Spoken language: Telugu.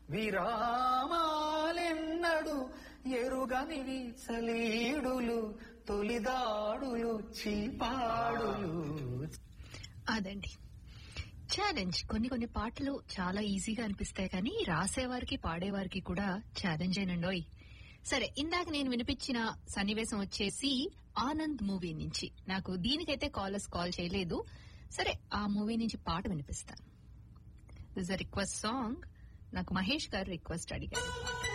విరామాలెన్నడు ఎరుగని చలీడులు తొలిదాడులు చీపాడులు అదండి ఛాలెంజ్ కొన్ని కొన్ని పాటలు చాలా ఈజీగా అనిపిస్తాయి కానీ రాసేవారికి పాడేవారికి కూడా ఛాలెంజ్ ఏనండోయ్ సరే ఇందాక నేను వినిపించిన సన్నివేశం వచ్చేసి ఆనంద్ మూవీ నుంచి నాకు దీనికైతే కాలర్స్ కాల్ చేయలేదు సరే ఆ మూవీ నుంచి పాట వినిపిస్తాను దిస్ రిక్వెస్ట్ సాంగ్ నాకు మహేష్ గారు రిక్వెస్ట్ అడిగారు